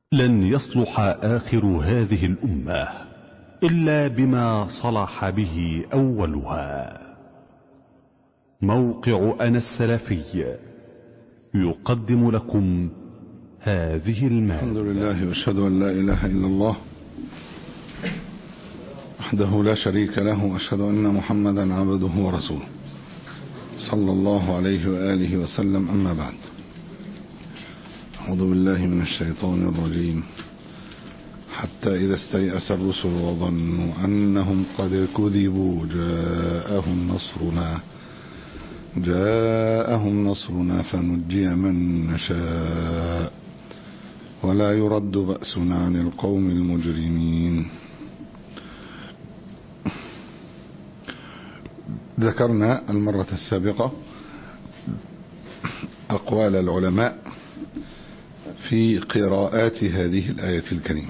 لن يصلح آخر هذه الأمة إلا بما صلح به أولها موقع أنا السلفي يقدم لكم هذه الحمد المادة لله واشهد ان لا اله الا الله وحده لا شريك له واشهد ان محمدا عبده ورسوله صلى الله عليه واله وسلم اما بعد اعوذ بالله من الشيطان الرجيم حتى اذا استيأس الرسل وظنوا انهم قد كذبوا جاءهم نصرنا جاءهم نصرنا فنجي من نشاء ولا يرد بأسنا عن القوم المجرمين ذكرنا المرة السابقة أقوال العلماء في قراءات هذه الآية الكريمة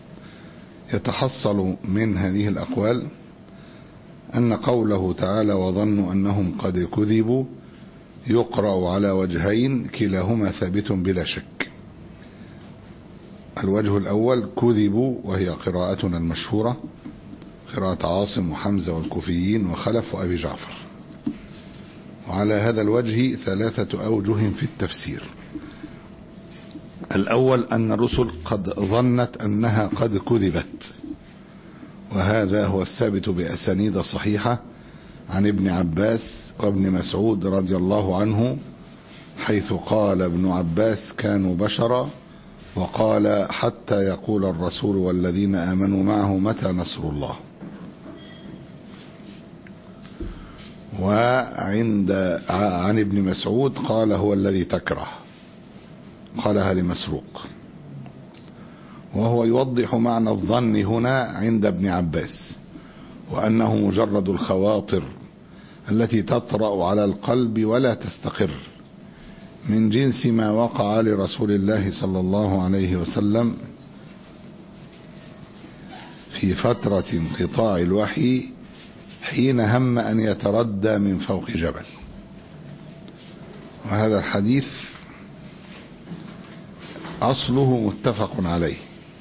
يتحصل من هذه الأقوال أن قوله تعالى وظنوا أنهم قد كذبوا يقرأ على وجهين كلاهما ثابت بلا شك الوجه الأول كذبوا وهي قراءتنا المشهورة قراءة عاصم وحمزة والكوفيين وخلف وأبي جعفر وعلى هذا الوجه ثلاثة أوجه في التفسير الأول أن الرسل قد ظنت أنها قد كذبت وهذا هو الثابت بأسانيد صحيحة عن ابن عباس وابن مسعود رضي الله عنه حيث قال ابن عباس كانوا بشرا وقال حتى يقول الرسول والذين آمنوا معه متى نصر الله وعند عن ابن مسعود قال هو الذي تكره قالها لمسروق وهو يوضح معنى الظن هنا عند ابن عباس وأنه مجرد الخواطر التي تطرأ على القلب ولا تستقر من جنس ما وقع لرسول الله صلى الله عليه وسلم في فترة انقطاع الوحي حين هم أن يتردى من فوق جبل وهذا الحديث أصله متفق عليه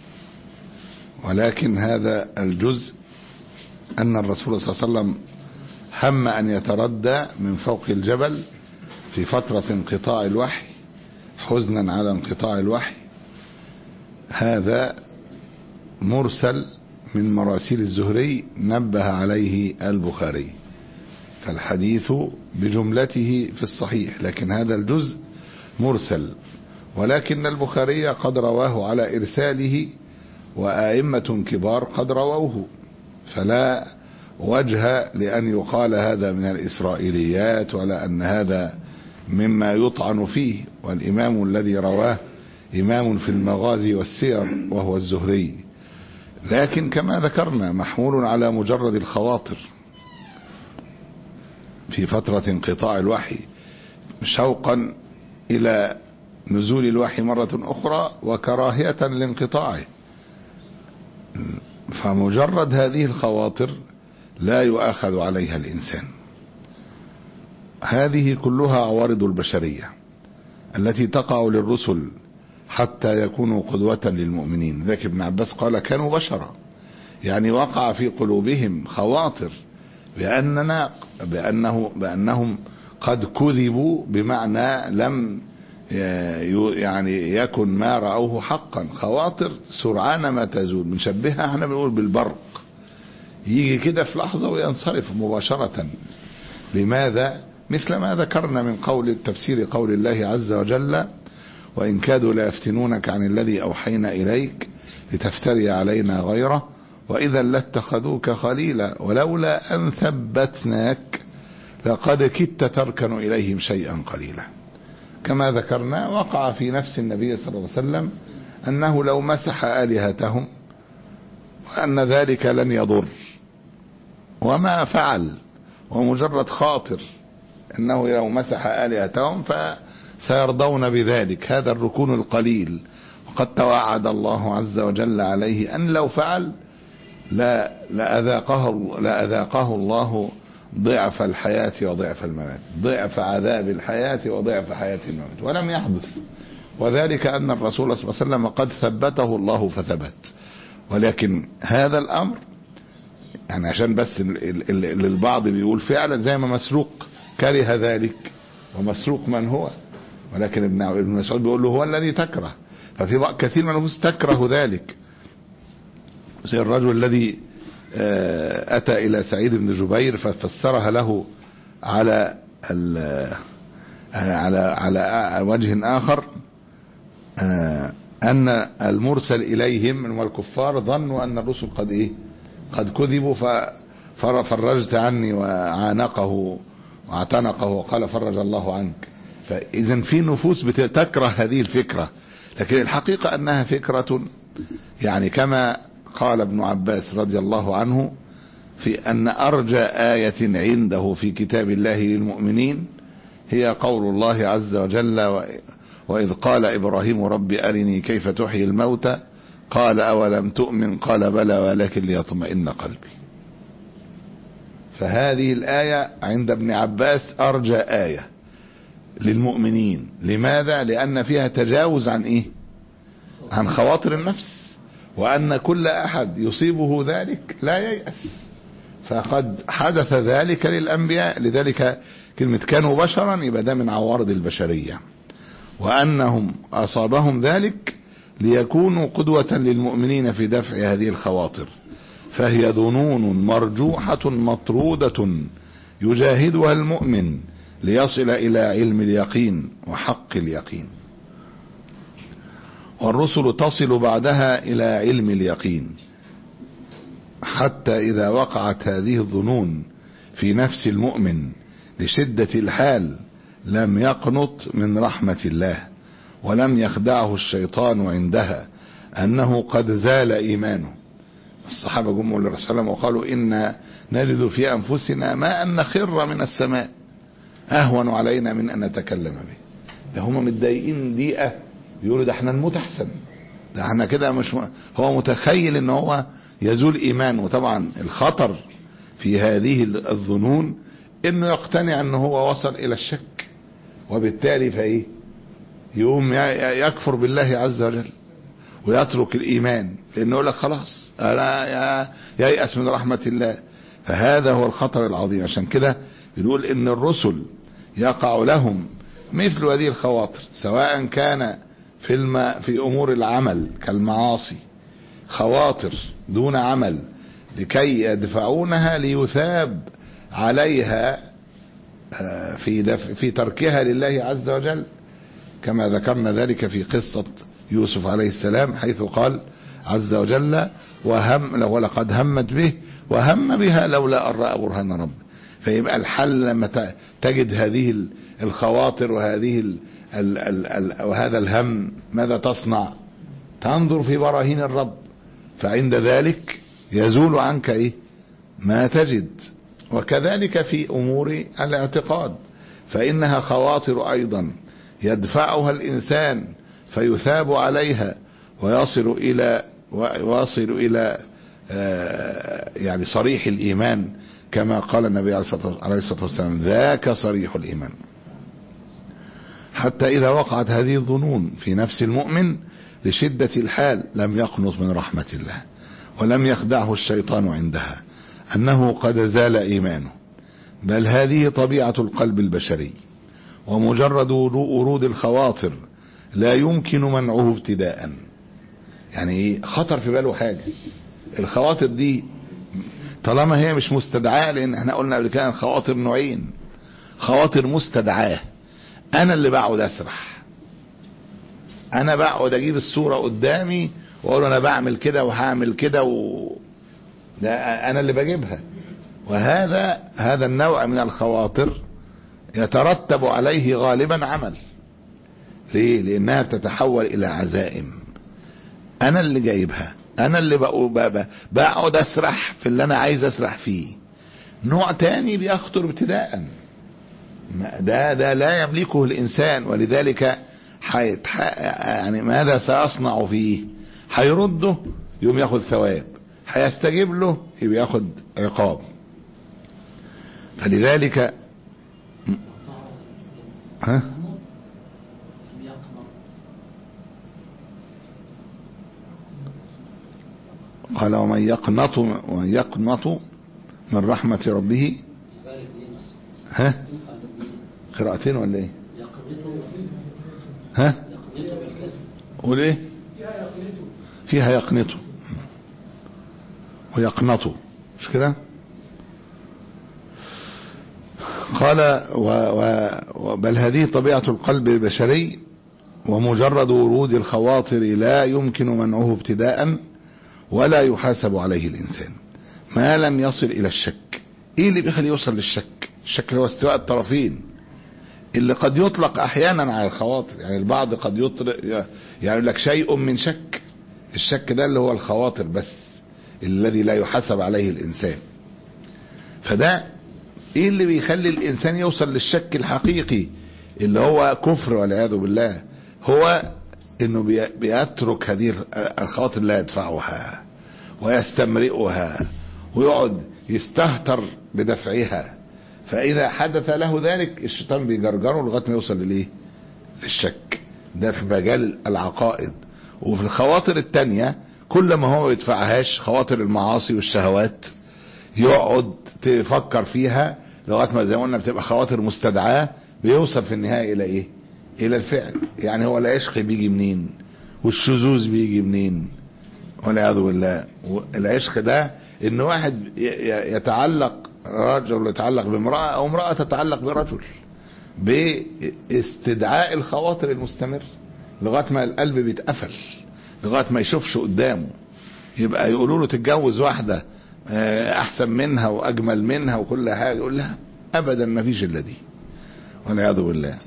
ولكن هذا الجزء أن الرسول صلى الله عليه وسلم هم أن يتردى من فوق الجبل في فترة انقطاع الوحي حزنا على انقطاع الوحي هذا مرسل من مراسيل الزهري نبه عليه البخاري فالحديث بجملته في الصحيح لكن هذا الجزء مرسل ولكن البخاري قد رواه على إرساله وآئمة كبار قد رووه فلا وجه لأن يقال هذا من الإسرائيليات ولا أن هذا مما يطعن فيه والإمام الذي رواه إمام في المغازي والسير وهو الزهري لكن كما ذكرنا محمول على مجرد الخواطر في فترة انقطاع الوحي شوقا إلى نزول الوحي مرة أخرى وكراهية لانقطاعه فمجرد هذه الخواطر لا يؤاخذ عليها الإنسان هذه كلها عوارض البشرية التي تقع للرسل حتى يكونوا قدوة للمؤمنين ذاك ابن عباس قال كانوا بشرا يعني وقع في قلوبهم خواطر بأننا بأنه بأنهم قد كذبوا بمعنى لم يعني يكن ما رأوه حقا خواطر سرعان ما تزول بنشبهها احنا بنقول بالبرق يجي كده في لحظة وينصرف مباشرة لماذا مثل ما ذكرنا من قول التفسير قول الله عز وجل وإن كادوا ليفتنونك عن الذي أوحينا إليك لتفتري علينا غيره وإذا لاتخذوك خليلا ولولا أن ثبتناك لقد كدت تركن إليهم شيئا قليلا كما ذكرنا وقع في نفس النبي صلى الله عليه وسلم أنه لو مسح آلهتهم وأن ذلك لن يضر وما فعل ومجرد خاطر أنه لو مسح آلهتهم فسيرضون بذلك هذا الركون القليل وقد توعد الله عز وجل عليه أن لو فعل لا لأذاقه, لأذاقه الله ضعف الحياة وضعف الممات ضعف عذاب الحياة وضعف حياة الممات ولم يحدث وذلك أن الرسول صلى الله عليه وسلم قد ثبته الله فثبت ولكن هذا الأمر يعني عشان بس ال- ال- ال- البعض بيقول فعلا زي ما مسروق كره ذلك ومسروق من هو ولكن ابن ابن مسعود بيقول له هو الذي تكره ففي بعض- كثير من النفوس تكره ذلك زي الرجل الذي آه، أتى إلى سعيد بن جبير ففسرها له على ال- على على وجه آخر آه، أن المرسل إليهم من الكفار ظنوا أن الرسل قد إيه قد كذبوا ف- فر- فرجت عني وعانقه واعتنقه وقال فرج الله عنك فإذا في نفوس بتكره هذه الفكرة لكن الحقيقة أنها فكرة يعني كما قال ابن عباس رضي الله عنه في أن أرجى آية عنده في كتاب الله للمؤمنين هي قول الله عز وجل و- وإذ قال إبراهيم رب أرني كيف تحيي الموتى قال أولم تؤمن قال بلى ولكن ليطمئن قلبي فهذه الآية عند ابن عباس أرجى آية للمؤمنين لماذا لأن فيها تجاوز عن إيه عن خواطر النفس وأن كل أحد يصيبه ذلك لا ييأس فقد حدث ذلك للأنبياء لذلك كلمة كانوا بشرا يبقى ده من عوارض البشرية وأنهم أصابهم ذلك ليكونوا قدوة للمؤمنين في دفع هذه الخواطر فهي ظنون مرجوحة مطرودة يجاهدها المؤمن ليصل إلى علم اليقين وحق اليقين والرسل تصل بعدها إلى علم اليقين حتى إذا وقعت هذه الظنون في نفس المؤمن لشدة الحال لم يقنط من رحمة الله ولم يخدعه الشيطان عندها أنه قد زال إيمانه الصحابة جمعوا للرسول صلى الله عليه وسلم وقالوا إنا نجد في أنفسنا ما أن نخر من السماء أهون علينا من أن نتكلم به ده هم متضايقين دقيقة يقولوا ده احنا نموت أحسن ده احنا كده مش م... هو متخيل ان هو يزول إيمانه وطبعا الخطر في هذه الظنون انه يقتنع ان هو وصل الى الشك وبالتالي فايه يقوم ي- يكفر بالله عز وجل ويترك الايمان لانه يقول لك خلاص انا يا- ييأس من رحمة الله فهذا هو الخطر العظيم عشان كده بنقول ان الرسل يقع لهم مثل هذه الخواطر سواء كان في الم... في امور العمل كالمعاصي خواطر دون عمل لكي يدفعونها ليثاب عليها آه، في دف... في تركها لله عز وجل كما ذكرنا ذلك في قصة يوسف عليه السلام حيث قال عز وجل وهم ولقد همت به وهم بها لولا أن رأى برهان رب فيبقى الحل لما ت- تجد هذه ال- الخواطر وهذه ال ال ال ال وهذا الهم ماذا تصنع تنظر في براهين الرب فعند ذلك يزول عنك ايه ما تجد وكذلك في امور الاعتقاد فانها خواطر ايضا يدفعها الانسان فيثاب عليها ويصل الى ويصل الى آه، يعني صريح الايمان كما قال النبي عليه الصلاه عليه الصلاة والسلام ذاك صريح الايمان حتى اذا وقعت هذه الظنون في نفس المؤمن لشدة الحال لم يقنط من رحمة الله ولم يخدعه الشيطان عندها انه قد زال ايمانه بل هذه طبيعة القلب البشري ومجرد ورود الخواطر لا يمكن منعه ابتداء يعني ايه خطر في باله حاجة الخواطر دي طالما هي مش مستدعاة لان احنا قلنا قبل كده الخواطر نوعين خواطر مستدعاة انا اللي بقعد اسرح انا بقعد اجيب الصورة قدامي واقول انا بعمل كده وهعمل كده و... ده انا اللي بجيبها وهذا هذا النوع من الخواطر يترتب عليه غالبا عمل ليه لانها بتتحول الى عزائم انا اللي جايبها انا اللي بقو- ب- ب- بقعد اسرح في اللي انا عايز اسرح فيه نوع تاني بيخطر ابتداء ما- ده ده لا يملكه الانسان ولذلك حيتح... يعني ماذا سيصنع فيه هيرده يوم ياخد ثواب هيستجيب له يبقى ياخد عقاب فلذلك ها قال ومن يقنط ومن يقنط من رحمة ربه ها قراءتين ولا ايه ها قول ايه فيها يقنطوا ويقنطوا مش كده قال و و بل هذه طبيعة القلب البشري ومجرد ورود الخواطر لا يمكن منعه ابتداء ولا يحاسب عليه الإنسان ما لم يصل إلى الشك إيه اللي بيخليه يوصل للشك الشك هو استواء الطرفين اللي قد يطلق أحيانا على الخواطر يعني البعض قد يطلق يعني يقول لك شيء من شك الشك ده اللي هو الخواطر بس الذي لا يحاسب عليه الإنسان فده ايه اللي بيخلي الانسان يوصل للشك الحقيقي اللي هو كفر والعياذ بالله هو انه بيترك هذه الخواطر لا يدفعها ويستمرئها ويقعد يستهتر بدفعها فاذا حدث له ذلك الشيطان بيجرجره لغايه ما يوصل للايه للشك ده في مجال العقائد وفي الخواطر التانية كل ما هو ما يدفعهاش خواطر المعاصي والشهوات يقعد تفكر فيها لغايه ما زي ما قلنا بتبقى خواطر مستدعاه بيوصل في النهايه الى ايه؟ الى الفعل يعني هو العشق بيجي منين؟ والشذوذ بيجي منين؟ والعياذ بالله العشق ده ان واحد يتعلق رجل يتعلق بامراه او امراه تتعلق برجل باستدعاء الخواطر المستمر لغايه ما القلب بيتقفل لغايه ما يشوفش قدامه يبقى يقولوا له تتجوز واحده احسن منها واجمل منها وكل حاجه يقول لها ابدا ما فيش الا دي والعياذ بالله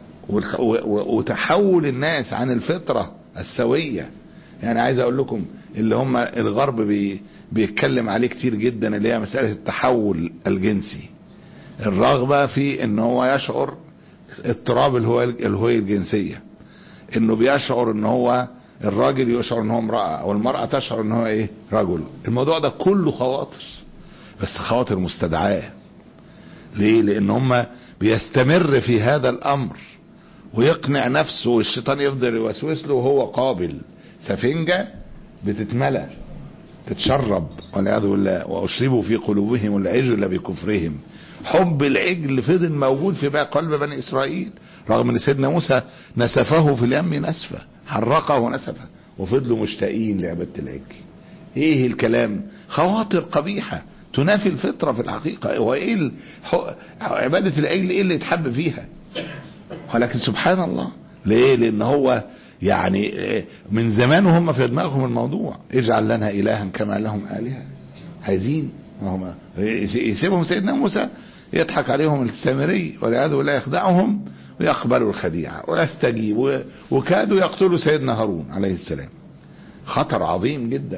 وتحول الناس عن الفطره السويه يعني عايز اقول لكم اللي هم الغرب بي بيتكلم عليه كتير جدا اللي هي مساله التحول الجنسي الرغبه في ان هو يشعر اضطراب الهويه الهويه الجنسيه انه بيشعر ان هو الراجل يشعر ان هو امرأة او المرأة تشعر ان هو ايه رجل الموضوع ده كله خواطر بس خواطر مستدعاة ليه لان هم بيستمر في هذا الامر ويقنع نفسه والشيطان يفضل يوسوس له وهو قابل سفنجة بتتملى تتشرب والعياذ بالله واشربوا في قلوبهم العجل بكفرهم حب العجل فضل موجود في بقى قلب بني اسرائيل رغم ان سيدنا موسى نسفه في اليم نسفه حرقه ونسفه وفضلوا مشتاقين لعبادة العجل ايه الكلام خواطر قبيحة تنافي الفطرة في الحقيقة وايه ال... عبادة العجل ايه اللي يتحب فيها ولكن سبحان الله ليه لان هو يعني من زمان وهم في دماغهم الموضوع اجعل لنا الها كما لهم الهه عايزين هم يسيبهم سيدنا موسى يضحك عليهم السامري والعياذ بالله يخدعهم ويقبلوا الخديعة ويستجيبوا وكادوا يقتلوا سيدنا هارون عليه السلام خطر عظيم جدا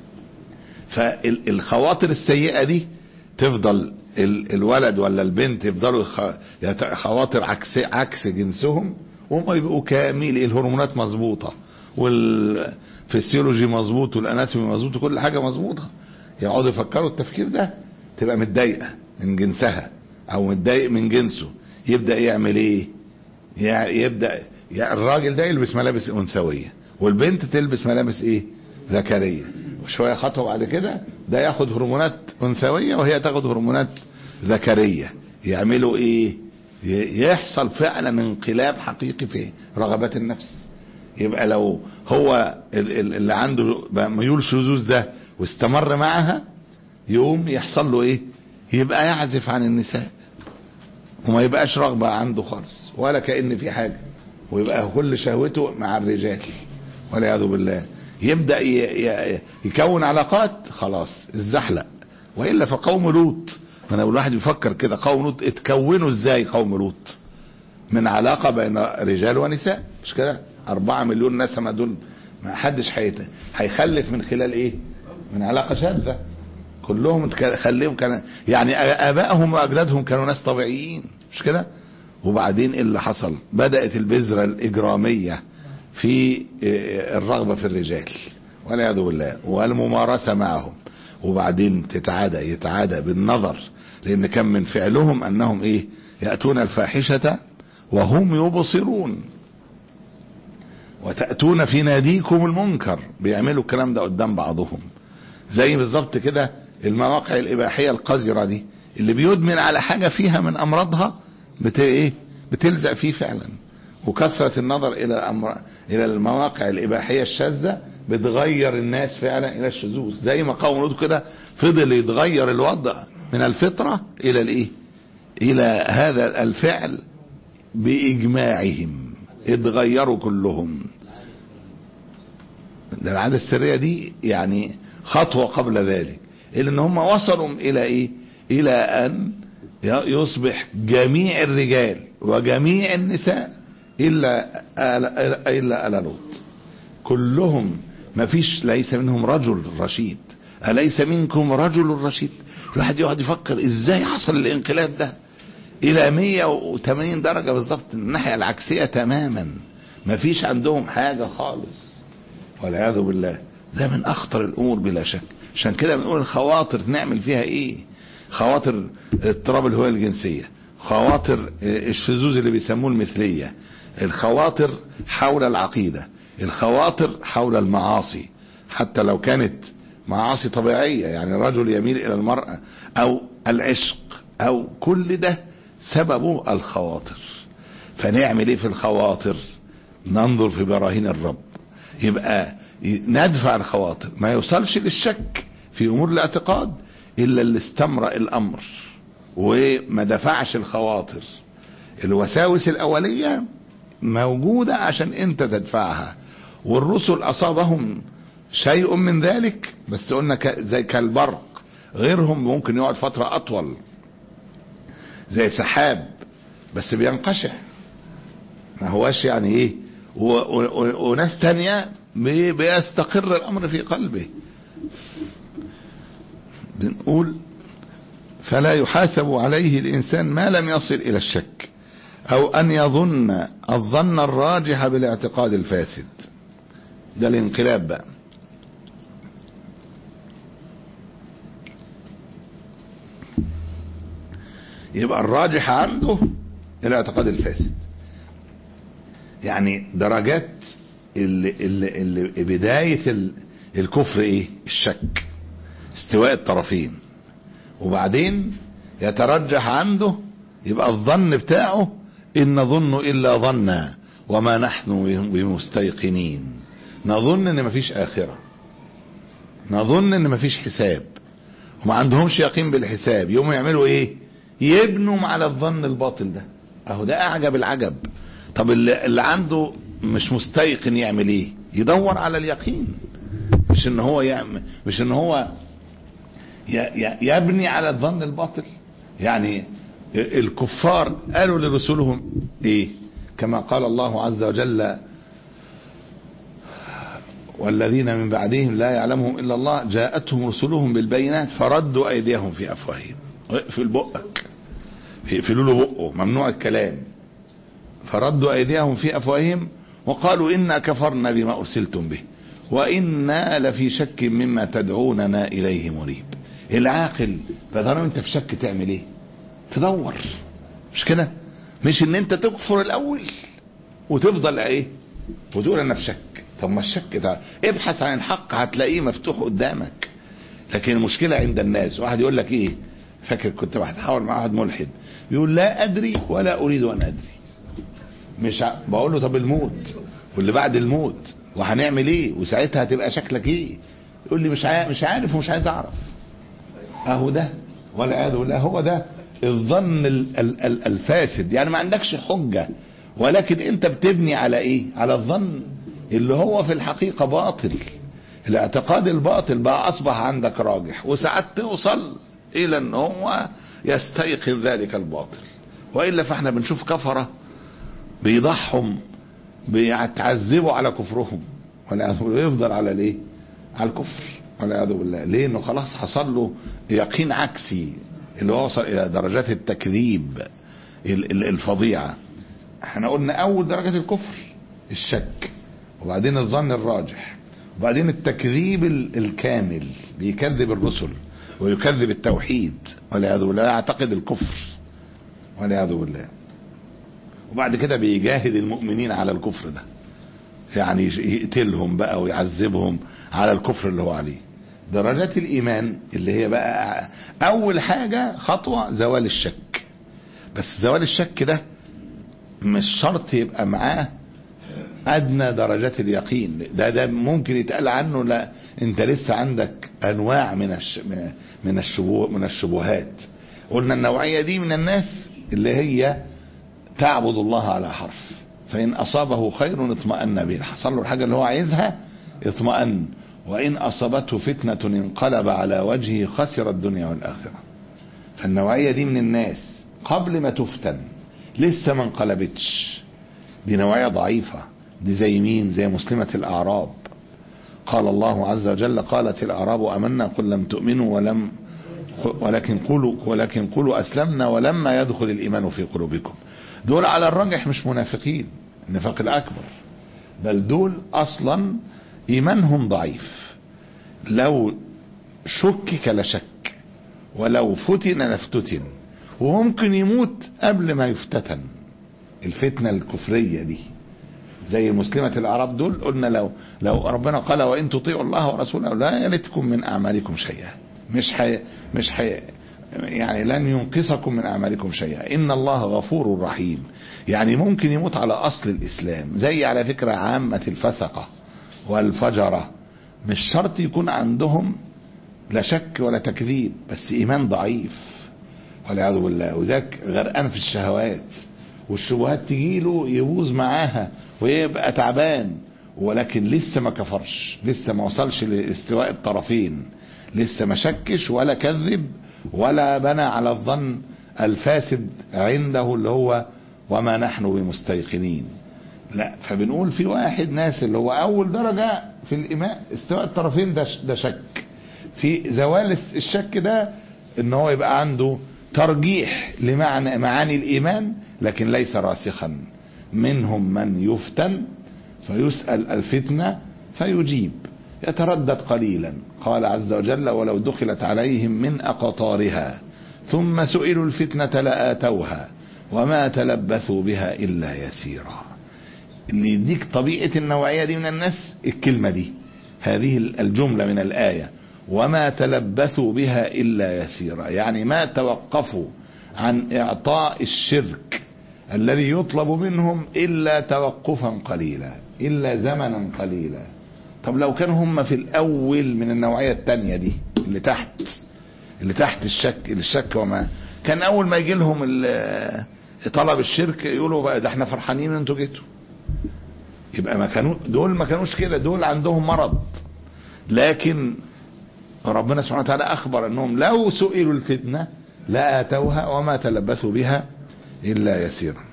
فالخواطر السيئة دي تفضل الولد ولا البنت يفضلوا خواطر عكس عكس جنسهم وهم يبقوا كامل الهرمونات مظبوطة والفسيولوجي مظبوط والاناتومي مظبوط وكل حاجة مظبوطة يقعدوا يفكروا التفكير ده تبقى متضايقة من جنسها او متضايق من جنسه يبدأ يعمل ايه يعني يبدأ يعني الراجل ده يلبس ملابس انثوية والبنت تلبس ملابس ايه ذكرية وشوية خطوة بعد كده ده ياخد هرمونات انثوية وهي تاخد هرمونات ذكرية يعملوا ايه يحصل فعلا انقلاب حقيقي في رغبات النفس يبقى لو هو اللي عنده ميول شذوذ ده واستمر معها يوم يحصل له ايه يبقى يعزف عن النساء وما يبقاش رغبة عنده خالص ولا كأن في حاجة ويبقى كل شهوته مع الرجال والعياذ بالله يبدأ يكون علاقات خلاص الزحلق وإلا فقوم لوط انا الواحد بيفكر كده قوم لوط اتكونوا ازاي قوم لوط من علاقة بين رجال ونساء مش كده أربعة مليون نسمة دول ما حدش هيخلف من خلال ايه من علاقة شاذة كلهم خليهم كان يعني ابائهم واجدادهم كانوا ناس طبيعيين مش كده وبعدين ايه اللي حصل بدات البذره الاجراميه في الرغبه في الرجال والعياذ بالله والممارسه معهم وبعدين تتعادى يتعادى بالنظر لان كان من فعلهم انهم ايه ياتون الفاحشه وهم يبصرون وتاتون في ناديكم المنكر بيعملوا الكلام ده قدام بعضهم زي بالظبط كده المواقع الاباحيه القذره دي اللي بيدمن على حاجه فيها من امراضها بت ايه بتلزق فيه فعلا وكثره النظر الى الأمر... الى المواقع الاباحيه الشاذه بتغير الناس فعلا الى الشذوذ زي ما قوم لوط كده فضل يتغير الوضع من الفطره الى الايه الى هذا الفعل باجماعهم اتغيروا كلهم ده العاده السريه دي يعني خطوه قبل ذلك الا ان هم وصلوا الى ايه الى ان يصبح جميع الرجال وجميع النساء الا آل الا ال لوط كلهم ما فيش ليس منهم رجل رشيد أليس منكم رجل رشيد الواحد يقعد يفكر ازاي حصل الانقلاب ده الى 180 درجة بالظبط الناحية العكسية تماما ما فيش عندهم حاجة خالص والعياذ بالله ده من اخطر الامور بلا شك عشان كده بنقول الخواطر نعمل فيها ايه خواطر اضطراب الهوية الجنسية خواطر الشذوذ اللي بيسموه المثلية الخواطر حول العقيدة الخواطر حول المعاصي حتى لو كانت معاصي طبيعية يعني الرجل يميل الى المرأة او العشق او كل ده سببه الخواطر فنعمل ايه في الخواطر ننظر في براهين الرب يبقى ندفع الخواطر ما يوصلش للشك في امور الاعتقاد الا اللي استمرأ الامر وما دفعش الخواطر الوساوس الاولية موجودة عشان انت تدفعها والرسل اصابهم شيء من ذلك بس قلنا زي كالبرق غيرهم ممكن يقعد فترة اطول زي سحاب بس بينقشع ما هواش يعني ايه وناس تانية بيستقر الامر في قلبه بنقول فلا يحاسب عليه الانسان ما لم يصل الى الشك او ان يظن الظن الراجح بالاعتقاد الفاسد ده الانقلاب بقى يبقى الراجح عنده الاعتقاد الفاسد يعني درجات اللي اللي اللي بداية الكفر ايه الشك استواء الطرفين وبعدين يترجح عنده يبقى الظن بتاعه ان نظن الا ظنا وما نحن بمستيقنين نظن ان مفيش اخرة نظن ان مفيش حساب وما عندهمش يقين بالحساب يوم يعملوا ايه يبنوا على الظن الباطل ده اهو ده اعجب العجب طب اللي, اللي عنده مش مستيقن يعمل ايه يدور على اليقين مش ان هو يعمل مش ان هو يبني على الظن الباطل يعني الكفار قالوا لرسلهم ايه كما قال الله عز وجل والذين من بعدهم لا يعلمهم الا الله جاءتهم رسلهم بالبينات فردوا ايديهم في افواههم اقفل بقك يقفلوا له بقه ممنوع الكلام فردوا ايديهم في افواههم وقالوا انا كفرنا بما ارسلتم به وانا لفي شك مما تدعوننا اليه مريب العاقل فطالما انت في شك تعمل ايه تدور مش كده مش ان انت تكفر الاول وتفضل ايه وتقول انا في شك طب ما الشك ده ابحث عن الحق هتلاقيه مفتوح قدامك لكن المشكله عند الناس واحد يقول لك ايه فاكر كنت بتحاور مع واحد ملحد بيقول لا ادري ولا اريد ان ادري مش ع... بقول له طب الموت واللي بعد الموت وهنعمل ايه وساعتها هتبقى شكلك ايه يقول لي مش عارف مش عارف ومش عايز اعرف اهو ده والعياذ بالله هو ده الظن ال ال ال الفاسد يعني ما عندكش حجه ولكن انت بتبني على ايه على الظن اللي هو في الحقيقه باطل الاعتقاد الباطل بقى اصبح عندك راجح وساعات توصل الى ان هو يستيقن ذلك الباطل والا فاحنا بنشوف كفره بيضحهم بيتعذبوا على كفرهم ويفضل على الايه على الكفر والعياذ بالله ليه انه خلاص حصل له يقين عكسي اللي وصل الى درجات التكذيب الفظيعه احنا قلنا اول درجات الكفر الشك وبعدين الظن الراجح وبعدين التكذيب الكامل بيكذب الرسل ويكذب التوحيد والعياذ بالله يعتقد الكفر والعياذ بالله وبعد كده بيجاهد المؤمنين على الكفر ده يعني يقتلهم بقى ويعذبهم على الكفر اللي هو عليه درجات الايمان اللي هي بقى اول حاجه خطوه زوال الشك بس زوال الشك ده مش شرط يبقى معاه ادنى درجات اليقين ده ده ممكن يتقال عنه لا انت لسه عندك انواع من الش من الشبه من الشبهات قلنا النوعيه دي من الناس اللي هي تعبد الله على حرف فان اصابه خير اطمأن به حصل له الحاجه اللي هو عايزها اطمأن وان اصابته فتنه انقلب على وجهه خسر الدنيا والاخره فالنوعيه دي من الناس قبل ما تفتن لسه ما انقلبتش دي نوعيه ضعيفه دي زي مين زي مسلمه الاعراب قال الله عز وجل قالت الاعراب امنا قل لم تؤمنوا ولم ولكن قولوا ولكن قولوا اسلمنا ولما يدخل الايمان في قلوبكم دول على الراجح مش منافقين النفاق الاكبر بل دول اصلا ايمانهم ضعيف لو شكك لشك ولو فتن لافتتن وممكن يموت قبل ما يفتتن الفتنه الكفريه دي زي مسلمة الأعراب دول قلنا لو لو ربنا قال وإن تطيعوا الله ورسوله لا يلتكم من أعمالكم شيئا مش حي مش حي يعني لن ينقصكم من أعمالكم شيئا إن الله غفور رحيم يعني ممكن يموت على أصل الإسلام زي على فكرة عامة الفسقة والفجرة مش شرط يكون عندهم لا شك ولا تكذيب بس إيمان ضعيف والعياذ بالله وذاك غرقان في الشهوات والشبهات تجيله يبوظ معاها ويبقى تعبان ولكن لسه ما كفرش لسه ما وصلش لاستواء الطرفين لسه ما شكش ولا كذب ولا بنى على الظن الفاسد عنده اللي هو وما نحن بمستيقنين لا فبنقول في واحد ناس اللي هو اول درجة في الايمان استواء الطرفين ده ده شك في زوال الشك ده ان هو يبقى عنده ترجيح لمعنى معاني الايمان لكن ليس راسخا منهم من يفتن فيسأل الفتنة فيجيب يتردد قليلا قال عز وجل ولو دخلت عليهم من أقطارها ثم سئلوا الفتنة لآتوها وما تلبثوا بها إلا يسيرا اللي يديك طبيعة النوعية دي من الناس الكلمة دي هذه الجملة من الآية وما تلبثوا بها إلا يسيرا يعني ما توقفوا عن إعطاء الشرك الذي يطلب منهم إلا توقفا قليلا إلا زمنا قليلا طب لو كانوا هم في الأول من النوعية التانية دي اللي تحت اللي تحت الشك الشك وما كان أول ما يجي لهم طلب الشرك يقولوا بقى ده احنا فرحانين ان انتوا جيتوا يبقى ما كانوا دول ما كانوش كده دول عندهم مرض لكن ربنا سبحانه وتعالى أخبر أنهم لو سئلوا الفتنة لآتوها وما تلبثوا بها إلا يسيرا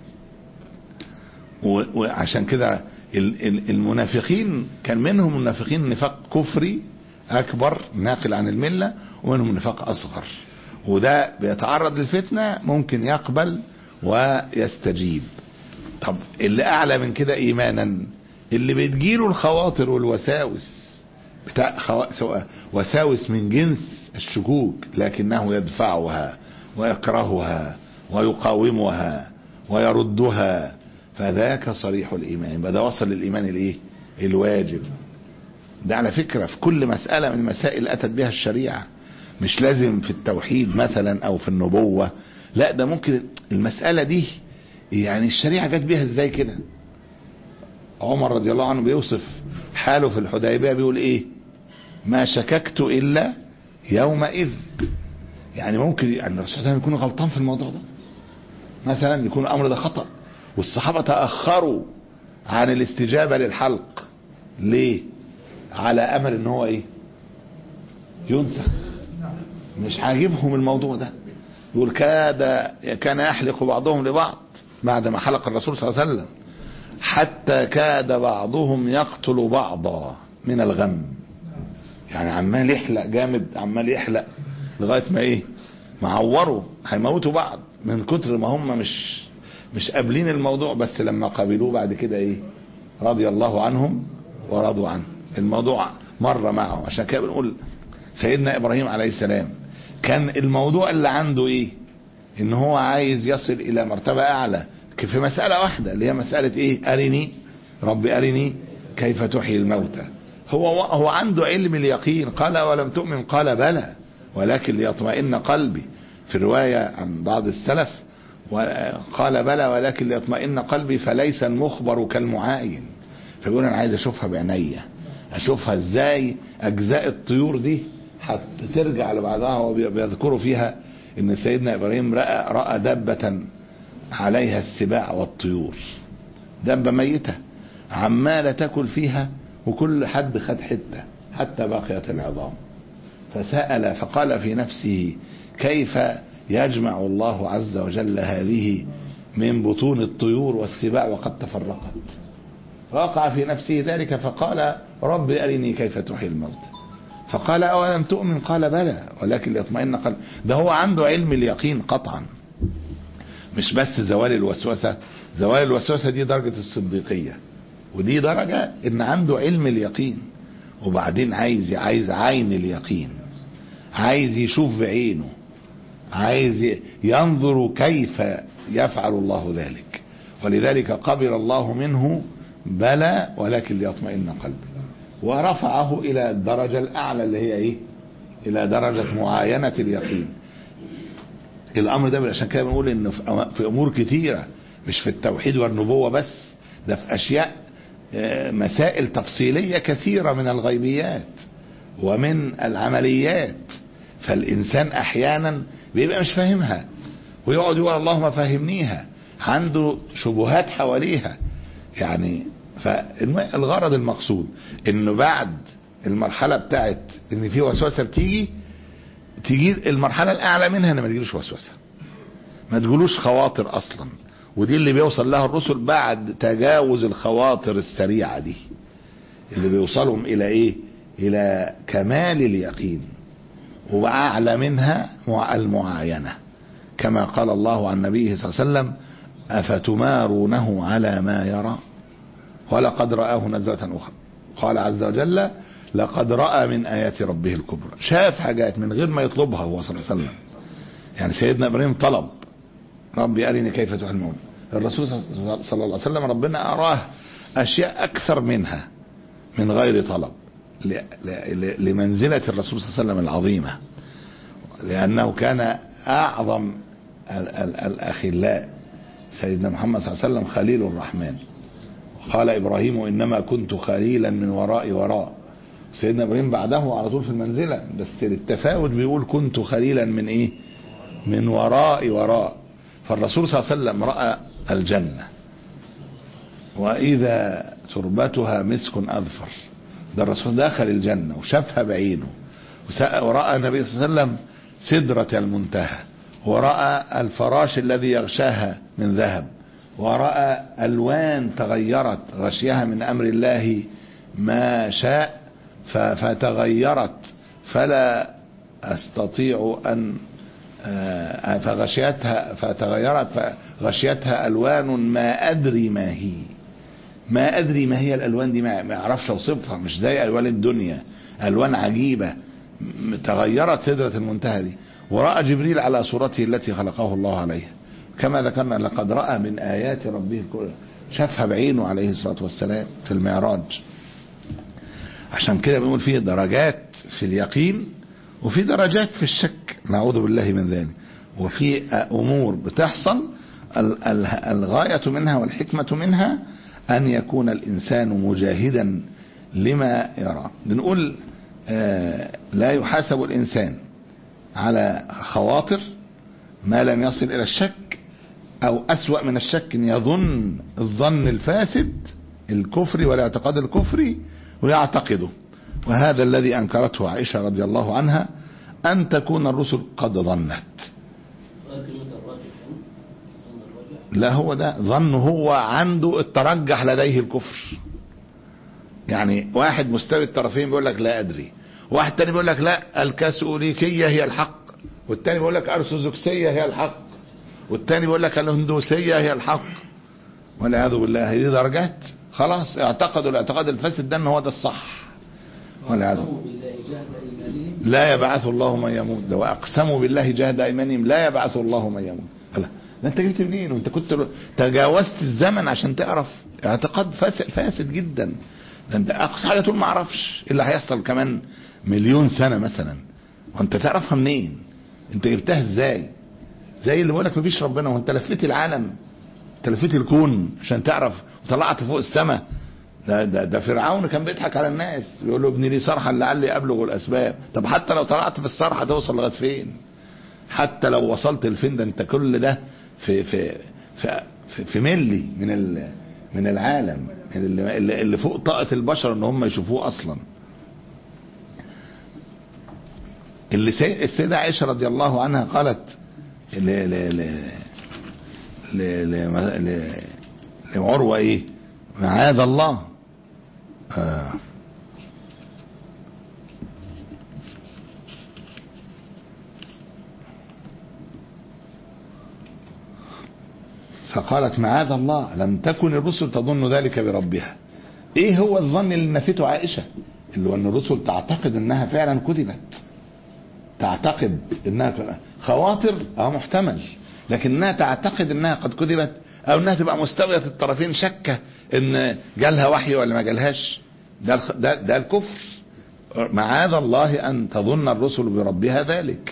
وعشان كده المنافقين كان منهم منافقين نفاق كفري أكبر ناقل عن الملة ومنهم نفاق أصغر وده بيتعرض للفتنة ممكن يقبل ويستجيب طب اللي أعلى من كده إيمانا اللي بتجيله الخواطر والوساوس بتاع خوا... وساوس من جنس الشكوك لكنه يدفعها ويكرهها ويقاومها ويردها فذاك صريح الايمان يبقى ده وصل للايمان الايه الواجب ده على فكره في كل مساله من المسائل اللي اتت بها الشريعه مش لازم في التوحيد مثلا او في النبوه لا ده ممكن المساله دي يعني الشريعه جت بيها ازاي كده عمر رضي الله عنه بيوصف حاله في الحديبيه بيقول ايه ما شككت الا يومئذ يعني ممكن يعني الرسول صلى الله عليه وسلم يكون غلطان في الموضوع ده مثلا يكون الامر ده خطا والصحابه تاخروا عن الاستجابه للحلق ليه على امل ان هو ايه ينسخ مش عاجبهم الموضوع ده يقول كاد كان يحلق بعضهم لبعض بعد ما حلق الرسول صلى الله عليه وسلم حتى كاد بعضهم يقتل بعضا من الغم يعني عمال يحلق جامد عمال يحلق لغايه ما ايه معوروا هيموتوا بعض من كتر ما هم مش مش قابلين الموضوع بس لما قابلوه بعد كده ايه رضي الله عنهم ورضوا عنه الموضوع مر معه عشان كده بنقول سيدنا ابراهيم عليه السلام كان الموضوع اللي عنده ايه ان هو عايز يصل الى مرتبه اعلى في مساله واحده اللي هي مساله ايه ارني رب ارني كيف تحيي الموتى هو هو عنده علم اليقين قال ولم تؤمن قال بلى ولكن ليطمئن قلبي في رواية عن بعض السلف قال بلى ولكن ليطمئن قلبي فليس المخبر كالمعاين فبيقول انا عايز اشوفها بعينيا اشوفها ازاي اجزاء الطيور دي هترجع لبعضها وبيذكروا فيها ان سيدنا ابراهيم راى راى دابه عليها السباع والطيور دابه ميته عماله تاكل فيها وكل حد خد حته حتى بقيت العظام فسال فقال في نفسه كيف يجمع الله عز وجل هذه من بطون الطيور والسباع وقد تفرقت فوقع في نفسه ذلك فقال رب أرني كيف تحيي الموتى فقال أولم تؤمن قال بلى ولكن ليطمئن قلب ده هو عنده علم اليقين قطعا مش بس زوال الوسوسة زوال الوسوسة دي درجة الصديقية ودي درجة ان عنده علم اليقين وبعدين عايز عايز عين اليقين عايز يشوف بعينه عايز ينظر كيف يفعل الله ذلك ولذلك قبل الله منه بلى ولكن ليطمئن قلبي ورفعه الى الدرجة الاعلى اللي هي ايه الى درجة معاينة اليقين الامر ده عشان كده بنقول ان في امور كتيرة مش في التوحيد والنبوة بس ده في اشياء مسائل تفصيلية كثيرة من الغيبيات ومن العمليات فالانسان احيانا بيبقى مش فاهمها ويقعد يقول اللهم فهمنيها عنده شبهات حواليها يعني فالغرض المقصود انه بعد المرحلة بتاعت ان في وسوسة بتيجي تيجي المرحلة الاعلى منها ان ما تجيلوش وسوسة ما تقولوش خواطر اصلا ودي اللي بيوصل لها الرسل بعد تجاوز الخواطر السريعة دي اللي بيوصلهم الى ايه الى كمال اليقين واعلى منها المعاينة كما قال الله عن نبيه صلى الله عليه وسلم افتمارونه على ما يرى ولقد رآه نزلة أخرى قال عز وجل لقد رأى من آيات ربه الكبرى شاف حاجات من غير ما يطلبها هو صلى الله عليه وسلم يعني سيدنا إبراهيم طلب ربي أرني كيف تحيي الموت الرسول صلى الله عليه وسلم ربنا أراه أشياء أكثر منها من غير طلب لمنزلة الرسول صلى الله عليه وسلم العظيمة لأنه كان أعظم الأخلاء سيدنا محمد صلى الله عليه وسلم خليل الرحمن قال ابراهيم انما كنت خليلا من وراء وراء سيدنا ابراهيم بعده على طول في المنزله بس للتفاوت بيقول كنت خليلا من ايه من وراء وراء فالرسول صلى الله عليه وسلم راى الجنه واذا تربتها مسك اظفر ده الرسول دخل الجنه وشافها بعينه وراى النبي صلى الله عليه وسلم سدره المنتهى وراى الفراش الذي يغشاها من ذهب ورأى ألوان تغيرت غشيها من أمر الله ما شاء فتغيرت فلا أستطيع أن فغشيتها فتغيرت فغشيتها ألوان ما أدري ما هي ما أدري ما هي الألوان دي ما أعرفش أوصفها مش زي ألوان الدنيا ألوان عجيبة تغيرت سدرة المنتهى دي ورأى جبريل على صورته التي خلقه الله عليها كما ذكرنا لقد رأى من آيات ربه الكبرى شافها بعينه عليه الصلاة والسلام في المعراج عشان كده بنقول فيه درجات في اليقين وفي درجات في الشك نعوذ بالله من ذلك وفي أمور بتحصل الغاية منها والحكمة منها أن يكون الإنسان مجاهدا لما يرى بنقول لا يحاسب الإنسان على خواطر ما لم يصل إلى الشك او اسوأ من الشك ان يظن الظن الفاسد الكفري والاعتقاد الكفري ويعتقده وهذا الذي انكرته عائشة رضي الله عنها ان تكون الرسل قد ظنت لا هو ده ظن هو عنده الترجح لديه الكفر يعني واحد مستوي الطرفين بيقول لك لا ادري واحد تاني بيقول لك لا الكاثوليكية هي الحق والتاني بيقول لك ارثوذكسية هي الحق والتاني بيقول لك الهندوسية هي الحق والعياذ بالله دي درجات خلاص اعتقدوا الاعتقاد الفاسد ده ان هو ده الصح والعياذ لا يبعث الله من يموت ده واقسموا بالله جهد ايمانهم لا يبعث الله من يموت لا ده انت جبت منين وانت كنت تجاوزت الزمن عشان تعرف اعتقاد فاسد, فاسد جدا ده انت اقصى حاجه تقول ما اعرفش ايه اللي هيحصل كمان مليون سنه مثلا وانت تعرفها منين انت جبتها ازاي زي اللي بيقول لك مفيش ربنا وانت لفيت العالم انت لفيت الكون عشان تعرف وطلعت فوق السماء ده, ده, ده فرعون كان بيضحك على الناس يقول له ابني لي صرحا لعلي ابلغ الاسباب طب حتى لو طلعت في الصرح هتوصل لغايه فين حتى لو وصلت لفين ده انت كل ده في في في في, في ملي من ال من العالم اللي, اللي فوق طاقه البشر ان هم يشوفوه اصلا اللي سي السيدة عائشة رضي الله عنها قالت ل ل ل ل ل ل لعروة ايه معاذ الله آه فقالت معاذ الله لم تكن الرسل تظن ذلك بربها ايه هو الظن اللي نفته عائشة اللي هو ان الرسل تعتقد انها فعلا كذبت تعتقد انها خواطر اه محتمل لكنها تعتقد انها قد كذبت او انها تبقى مستوية الطرفين شكة ان جالها وحي ولا ما جالهاش ده, ده, ده الكفر معاذ الله ان تظن الرسل بربها ذلك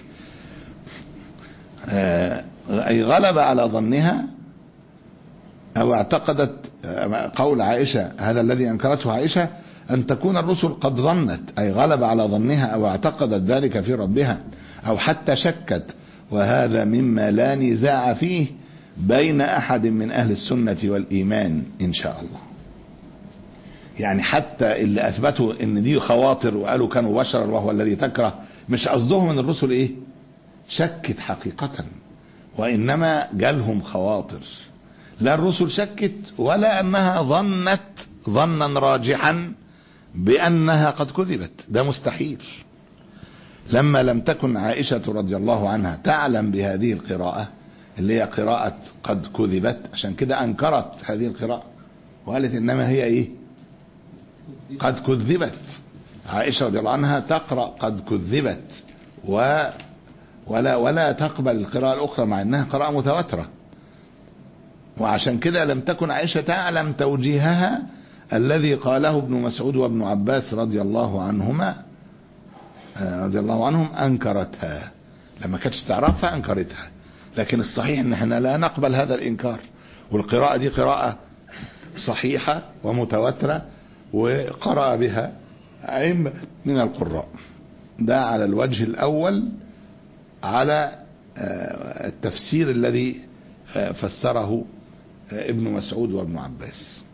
آه اي غلب على ظنها او اعتقدت قول عائشة هذا الذي انكرته عائشة أن تكون الرسل قد ظنت أي غلب على ظنها أو اعتقدت ذلك في ربها أو حتى شكت وهذا مما لا نزاع فيه بين أحد من أهل السنة والإيمان إن شاء الله يعني حتى اللي أثبتوا أن دي خواطر وقالوا كانوا بشرا وهو الذي تكره مش قصدهم من الرسل إيه شكت حقيقة وإنما جالهم خواطر لا الرسل شكت ولا أنها ظنت ظنا راجحا بأنها قد كذبت ده مستحيل لما لم تكن عائشة رضي الله عنها تعلم بهذه القراءة اللي هي قراءة قد كذبت عشان كده أنكرت هذه القراءة وقالت إنما هي إيه قد كذبت عائشة رضي الله عنها تقرأ قد كذبت و ولا ولا تقبل القراءة الأخرى مع أنها قراءة متواترة وعشان كده لم تكن عائشة تعلم توجيهها الذي قاله ابن مسعود وابن عباس رضي الله عنهما رضي الله عنهم انكرتها لما كانتش تعرفها انكرتها لكن الصحيح ان احنا لا نقبل هذا الانكار والقراءة دي قراءة صحيحة ومتواترة وقرأ بها أئمة من القراء ده على الوجه الأول على التفسير الذي فسره ابن مسعود وابن عباس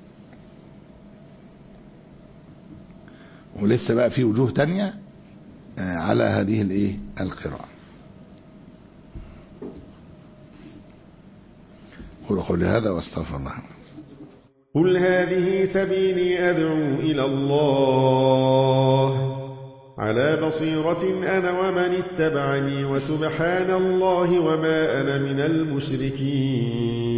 ولسه بقى في وجوه تانية على هذه الايه القراءة قولوا قولي هذا واستغفر الله قل هذه سبيلي أدعو إلى الله على بصيرة أنا ومن اتبعني وسبحان الله وما أنا من المشركين